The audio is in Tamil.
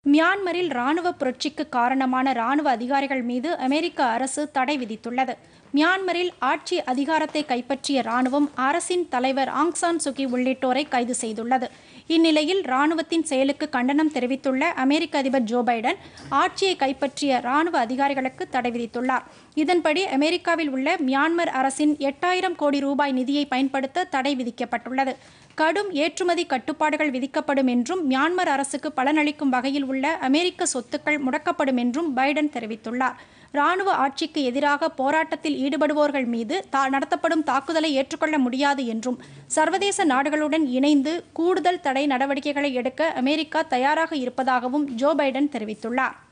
மியான்மரில் ராணுவ புரட்சிக்கு காரணமான ராணுவ அதிகாரிகள் மீது அமெரிக்க அரசு தடை விதித்துள்ளது மியான்மரில் ஆட்சி அதிகாரத்தை கைப்பற்றிய ராணுவம் அரசின் தலைவர் ஆங் சான் சுகி உள்ளிட்டோரை கைது செய்துள்ளது இந்நிலையில் ராணுவத்தின் செயலுக்கு கண்டனம் தெரிவித்துள்ள அமெரிக்க அதிபர் ஜோ பைடன் ஆட்சியை கைப்பற்றிய ராணுவ அதிகாரிகளுக்கு தடை விதித்துள்ளார் இதன்படி அமெரிக்காவில் உள்ள மியான்மர் அரசின் எட்டாயிரம் கோடி ரூபாய் நிதியை பயன்படுத்த தடை விதிக்கப்பட்டுள்ளது கடும் ஏற்றுமதி கட்டுப்பாடுகள் விதிக்கப்படும் என்றும் மியான்மர் அரசுக்கு பலனளிக்கும் வகையில் உள்ள அமெரிக்க சொத்துக்கள் முடக்கப்படும் என்றும் பைடன் தெரிவித்துள்ளார் ராணுவ ஆட்சிக்கு எதிராக போராட்டத்தில் ஈடுபடுவோர்கள் மீது தா நடத்தப்படும் தாக்குதலை ஏற்றுக்கொள்ள முடியாது என்றும் சர்வதேச நாடுகளுடன் இணைந்து கூடுதல் தடை நடவடிக்கைகளை எடுக்க அமெரிக்கா தயாராக இருப்பதாகவும் ஜோ பைடன் தெரிவித்துள்ளார்